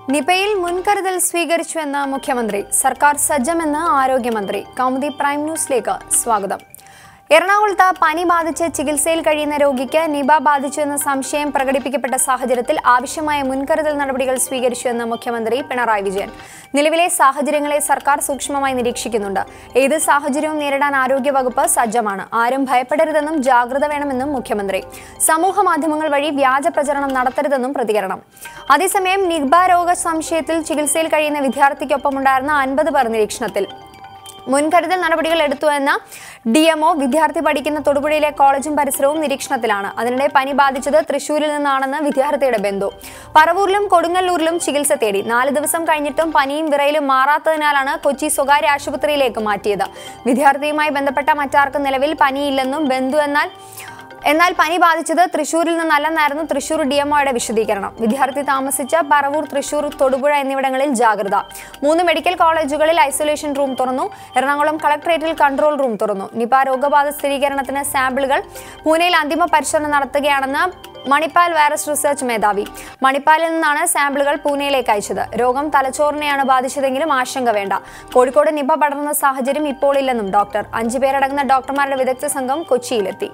നിപയിൽ മുൻകരുതൽ സ്വീകരിച്ചുവെന്ന് മുഖ്യമന്ത്രി സർക്കാർ സജ്ജമെന്ന് ആരോഗ്യമന്ത്രി കൗമുദി പ്രൈം ന്യൂസിലേക്ക് സ്വാഗതം എറണാകുളത്ത് പനി ബാധിച്ച് ചികിത്സയിൽ കഴിയുന്ന രോഗിക്ക് നിപ ബാധിച്ചുവെന്ന സംശയം പ്രകടിപ്പിക്കപ്പെട്ട സാഹചര്യത്തിൽ ആവശ്യമായ മുൻകരുതൽ നടപടികൾ സ്വീകരിച്ചുവെന്ന് മുഖ്യമന്ത്രി പിണറായി വിജയൻ നിലവിലെ സാഹചര്യങ്ങളെ സർക്കാർ സൂക്ഷ്മമായി നിരീക്ഷിക്കുന്നുണ്ട് ഏത് സാഹചര്യവും നേരിടാൻ ആരോഗ്യവകുപ്പ് സജ്ജമാണ് ആരും ഭയപ്പെടരുതെന്നും ജാഗ്രത വേണമെന്നും മുഖ്യമന്ത്രി സമൂഹ മാധ്യമങ്ങൾ വഴി വ്യാജ പ്രചരണം നടത്തരുതെന്നും പ്രതികരണം അതേസമയം നിഗ്ബ രോഗ സംശയത്തിൽ ചികിത്സയിൽ കഴിയുന്ന വിദ്യാർത്ഥിക്കൊപ്പമുണ്ടായിരുന്ന അൻപത് പേർ നിരീക്ഷണത്തിൽ മുൻകരുതൽ നടപടികൾ എടുത്തു എന്ന ഡി എംഒ വിദ്യാർത്ഥി പഠിക്കുന്ന തൊടുപുഴയിലെ കോളേജും പരിസരവും നിരീക്ഷണത്തിലാണ് അതിനിടെ പനി ബാധിച്ചത് തൃശൂരിൽ നിന്നാണെന്ന് വിദ്യാർത്ഥിയുടെ ബന്ധു പറവൂരിലും കൊടുങ്ങല്ലൂരിലും ചികിത്സ തേടി നാല് ദിവസം കഴിഞ്ഞിട്ടും പനിയും വിറയിലും മാറാത്തതിനാലാണ് കൊച്ചി സ്വകാര്യ ആശുപത്രിയിലേക്ക് മാറ്റിയത് വിദ്യാർത്ഥിയുമായി ബന്ധപ്പെട്ട മറ്റാർക്കും നിലവിൽ പനിയില്ലെന്നും ബന്ധു എന്നാൽ എന്നാൽ പനി ബാധിച്ചത് തൃശൂരിൽ നിന്നല്ലെന്നായിരുന്നു തൃശൂർ ഡിഎംഒയുടെ വിശദീകരണം വിദ്യാർത്ഥി താമസിച്ച പറവൂർ തൃശൂർ തൊടുപുഴ എന്നിവിടങ്ങളിൽ ജാഗ്രത മൂന്ന് മെഡിക്കൽ കോളേജുകളിൽ ഐസൊലേഷൻ റൂം തുറന്നു എറണാകുളം കളക്ടറേറ്റിൽ കൺട്രോൾ റൂം തുറന്നു നിപ രോഗബാധ സ്ഥിരീകരണത്തിന് സാമ്പിളുകൾ പൂനെയിൽ അന്തിമ പരിശോധന നടത്തുകയാണെന്ന് മണിപ്പാൽ വൈറസ് റിസർച്ച് മേധാവി മണിപ്പാലിൽ നിന്നാണ് സാമ്പിളുകൾ പൂനെയിലേക്ക് അയച്ചത് രോഗം തലച്ചോറിനെയാണ് ബാധിച്ചതെങ്കിലും ആശങ്ക വേണ്ട കോഴിക്കോട് നിപ പടർന്ന സാഹചര്യം ഇപ്പോൾ ഇല്ലെന്നും ഡോക്ടർ അഞ്ചു പേരടങ്ങുന്ന ഡോക്ടർമാരുടെ വിദഗ്ധ സംഘം കൊച്ചിയിലെത്തി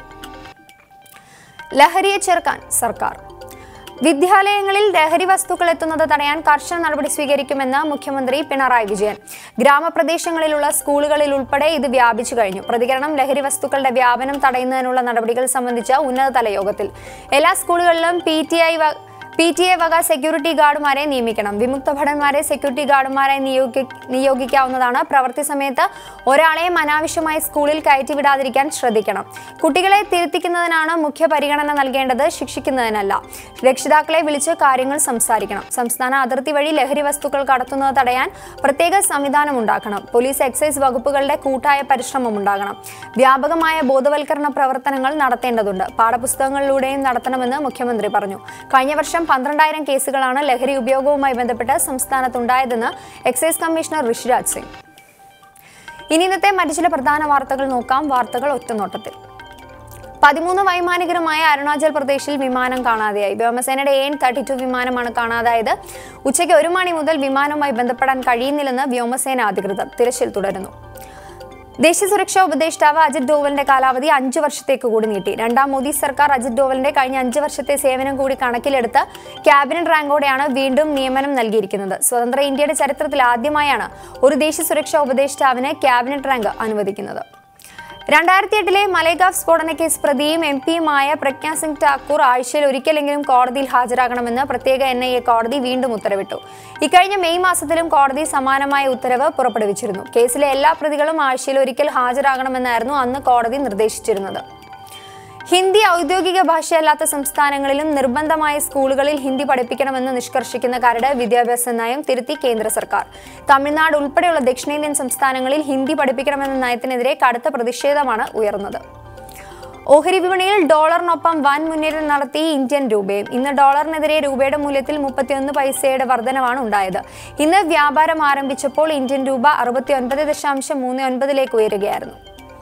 ലഹരിയെ ചെറുക്കാൻ സർക്കാർ വിദ്യാലയങ്ങളിൽ ലഹരി വസ്തുക്കൾ എത്തുന്നത് തടയാൻ കർശന നടപടി സ്വീകരിക്കുമെന്ന് മുഖ്യമന്ത്രി പിണറായി വിജയൻ ഗ്രാമപ്രദേശങ്ങളിലുള്ള സ്കൂളുകളിൽ ഉൾപ്പെടെ ഇത് വ്യാപിച്ചു കഴിഞ്ഞു പ്രതികരണം ലഹരി വസ്തുക്കളുടെ വ്യാപനം തടയുന്നതിനുള്ള നടപടികൾ സംബന്ധിച്ച ഉന്നതതല യോഗത്തിൽ എല്ലാ സ്കൂളുകളിലും P T I P T A വക സെക്യൂരിറ്റി ഗാർഡുമാരെ നിയമിക്കണം വിമുക്ത ഭടന്മാരെ സെക്യൂരിറ്റി ഗാർഡുമാരെ നിയോഗി നിയോഗിക്കാവുന്നതാണ് പ്രവൃത്തി സമയത്ത് ഒരാളെയും അനാവശ്യമായി സ്കൂളിൽ കയറ്റിവിടാതിരിക്കാൻ ശ്രദ്ധിക്കണം കുട്ടികളെ തിരുത്തിക്കുന്നതിനാണ് മുഖ്യ പരിഗണന നൽകേണ്ടത് ശിക്ഷിക്കുന്നതിനല്ല രക്ഷിതാക്കളെ വിളിച്ച് കാര്യങ്ങൾ സംസാരിക്കണം സംസ്ഥാന അതിർത്തി വഴി ലഹരി വസ്തുക്കൾ കടത്തുന്നത് തടയാൻ പ്രത്യേക സംവിധാനം ഉണ്ടാക്കണം പോലീസ് എക്സൈസ് വകുപ്പുകളുടെ കൂട്ടായ പരിശ്രമം ഉണ്ടാകണം വ്യാപകമായ ബോധവൽക്കരണ പ്രവർത്തനങ്ങൾ നടത്തേണ്ടതുണ്ട് പാഠപുസ്തകങ്ങളിലൂടെയും നടത്തണമെന്ന് മുഖ്യമന്ത്രി പറഞ്ഞു കഴിഞ്ഞ വർഷം പന്ത്രണ്ടായിരം കേസുകളാണ് ലഹരി ഉപയോഗവുമായി ബന്ധപ്പെട്ട് സംസ്ഥാനത്തുണ്ടായതെന്ന് എക്സൈസ് കമ്മീഷണർ ഋഷിരാജ് സിംഗ് ഇനി ഇന്നത്തെ മറ്റു ചില പ്രധാന വാർത്തകൾ നോക്കാം വാർത്തകൾ ഒറ്റനോട്ടത്തിൽ പതിമൂന്ന് വൈമാനികരുമായ അരുണാചൽ പ്രദേശിൽ വിമാനം കാണാതെയായി വ്യോമസേനയുടെ എൻ തേർട്ടി ടു വിമാനമാണ് കാണാതായത് ഉച്ചയ്ക്ക് ഒരു മണി മുതൽ വിമാനവുമായി ബന്ധപ്പെടാൻ കഴിയുന്നില്ലെന്ന് വ്യോമസേന അധികൃതർ തിരച്ചിൽ തുടരുന്നു ദേശീയ സുരക്ഷാ ഉപദേഷ്ടാവ് അജിത് ഡോവലിന്റെ കാലാവധി അഞ്ചു വർഷത്തേക്ക് കൂടി നീട്ടി രണ്ടാം മോദി സർക്കാർ അജിത് ഡോവലിന്റെ കഴിഞ്ഞ അഞ്ച് വർഷത്തെ സേവനം കൂടി കണക്കിലെടുത്ത് ക്യാബിനറ്റ് റാങ്കോടെയാണ് വീണ്ടും നിയമനം നൽകിയിരിക്കുന്നത് സ്വതന്ത്ര ഇന്ത്യയുടെ ചരിത്രത്തിൽ ആദ്യമായാണ് ഒരു ദേശീയ സുരക്ഷാ ഉപദേഷ്ടാവിന് ക്യാബിനറ്റ് റാങ്ക് അനുവദിക്കുന്നത് രണ്ടായിരത്തി എട്ടിലെ മലേഗാവ് സ്ഫോടന കേസ് പ്രതിയും എം പിയുമായ പ്രജ്ഞാ സിംഗ് ഠാക്കൂർ ആഴ്ചയിൽ ഒരിക്കലെങ്കിലും കോടതിയിൽ ഹാജരാകണമെന്ന് പ്രത്യേക എൻ ഐ എ കോടതി വീണ്ടും ഉത്തരവിട്ടു ഇക്കഴിഞ്ഞ മെയ് മാസത്തിലും കോടതി സമാനമായ ഉത്തരവ് പുറപ്പെടുവിച്ചിരുന്നു കേസിലെ എല്ലാ പ്രതികളും ആഴ്ചയിൽ ഒരിക്കൽ ഹാജരാകണമെന്നായിരുന്നു അന്ന് കോടതി നിർദ്ദേശിച്ചിരുന്നത് ഹിന്ദി ഔദ്യോഗിക ഭാഷയല്ലാത്ത സംസ്ഥാനങ്ങളിലും നിർബന്ധമായ സ്കൂളുകളിൽ ഹിന്ദി പഠിപ്പിക്കണമെന്ന് നിഷ്കർഷിക്കുന്ന കരട് വിദ്യാഭ്യാസ നയം തിരുത്തി കേന്ദ്ര സർക്കാർ തമിഴ്നാട് ഉൾപ്പെടെയുള്ള ദക്ഷിണേന്ത്യൻ സംസ്ഥാനങ്ങളിൽ ഹിന്ദി പഠിപ്പിക്കണമെന്ന നയത്തിനെതിരെ കടുത്ത പ്രതിഷേധമാണ് ഉയർന്നത് ഓഹരി വിപണിയിൽ ഡോളറിനൊപ്പം വൻ മുന്നേറ്റം നടത്തി ഇന്ത്യൻ രൂപയും ഇന്ന് ഡോളറിനെതിരെ രൂപയുടെ മൂല്യത്തിൽ മുപ്പത്തിയൊന്ന് പൈസയുടെ വർധനവാണ് ഉണ്ടായത് ഇന്ന് വ്യാപാരം ആരംഭിച്ചപ്പോൾ ഇന്ത്യൻ രൂപ അറുപത്തി ഒൻപത് ദശാംശം മൂന്ന് ഒൻപതിലേക്ക് ഉയരുകയായിരുന്നു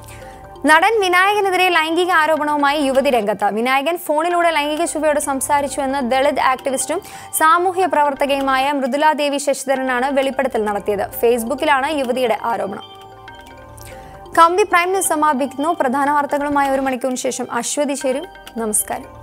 നടൻ വിനായകനെതിരെ ലൈംഗിക ആരോപണവുമായി യുവതി രംഗത്ത് വിനായകൻ ഫോണിലൂടെ ലൈംഗിക ചുവയോട് സംസാരിച്ചുവെന്ന് ദളിത് ആക്ടിവിസ്റ്റും സാമൂഹ്യ പ്രവർത്തകയുമായ മൃദുല ദേവി ശശിധരനാണ് വെളിപ്പെടുത്തൽ നടത്തിയത് ഫേസ്ബുക്കിലാണ് യുവതിയുടെ ആരോപണം കമ്പി പ്രൈം ന്യൂസ് സമാപിക്കുന്നു പ്രധാന വാർത്തകളുമായി ഒരു മണിക്കൂറിന് ശേഷം അശ്വതി ചേരും നമസ്കാരം